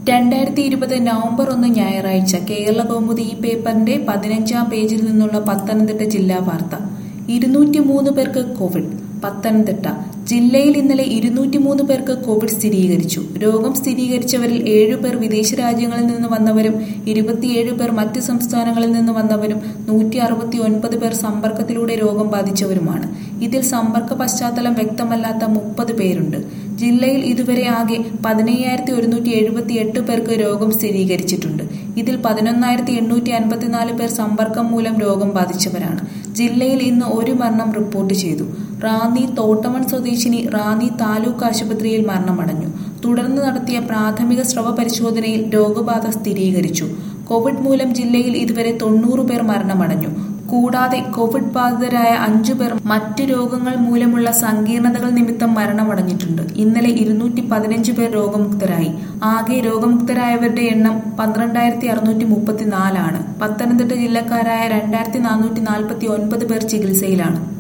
രണ്ടായിരത്തി ഇരുപത് നവംബർ ഒന്ന് ഞായറാഴ്ച കേരള കൗമുദി ഈ പേപ്പറിന്റെ പതിനഞ്ചാം പേജിൽ നിന്നുള്ള പത്തനംതിട്ട ജില്ലാ വാർത്ത ഇരുന്നൂറ്റി മൂന്ന് പേർക്ക് കോവിഡ് പത്തനംതിട്ട ജില്ലയിൽ ഇന്നലെ ഇരുന്നൂറ്റി മൂന്ന് പേർക്ക് കോവിഡ് സ്ഥിരീകരിച്ചു രോഗം സ്ഥിരീകരിച്ചവരിൽ ഏഴുപേർ വിദേശ രാജ്യങ്ങളിൽ നിന്ന് വന്നവരും ഇരുപത്തിയേഴ് പേർ മറ്റ് സംസ്ഥാനങ്ങളിൽ നിന്ന് വന്നവരും നൂറ്റി അറുപത്തി ഒൻപത് പേർ സമ്പർക്കത്തിലൂടെ രോഗം ബാധിച്ചവരുമാണ് ഇതിൽ സമ്പർക്ക പശ്ചാത്തലം വ്യക്തമല്ലാത്ത മുപ്പത് പേരുണ്ട് ജില്ലയിൽ ഇതുവരെ ആകെ പതിനയ്യായിരത്തി ഒരുന്നൂറ്റി എഴുപത്തി എട്ട് പേർക്ക് രോഗം സ്ഥിരീകരിച്ചിട്ടുണ്ട് ഇതിൽ പതിനൊന്നായിരത്തി എണ്ണൂറ്റി അൻപത്തിനാല് പേർ സമ്പർക്കം മൂലം രോഗം ബാധിച്ചവരാണ് ജില്ലയിൽ ഇന്ന് ഒരു മരണം റിപ്പോർട്ട് ചെയ്തു റാന്നി തോട്ടമൺ സ്വദേശിനി റാന്നി താലൂക്ക് ആശുപത്രിയിൽ മരണമടഞ്ഞു തുടർന്ന് നടത്തിയ പ്രാഥമിക സ്രവ പരിശോധനയിൽ രോഗബാധ സ്ഥിരീകരിച്ചു കോവിഡ് മൂലം ജില്ലയിൽ ഇതുവരെ തൊണ്ണൂറ് പേർ മരണമടഞ്ഞു കൂടാതെ കോവിഡ് ബാധിതരായ അഞ്ചു പേർ മറ്റു രോഗങ്ങൾ മൂലമുള്ള സങ്കീർണതകൾ നിമിത്തം മരണമടഞ്ഞിട്ടുണ്ട് ഇന്നലെ ഇരുന്നൂറ്റി പതിനഞ്ച് പേർ രോഗമുക്തരായി ആകെ രോഗമുക്തരായവരുടെ എണ്ണം പന്ത്രണ്ടായിരത്തി അറുന്നൂറ്റി മുപ്പത്തിനാലാണ് പത്തനംതിട്ട ജില്ലക്കാരായ രണ്ടായിരത്തി നാനൂറ്റി നാൽപ്പത്തി ഒൻപത് പേർ ചികിത്സയിലാണ്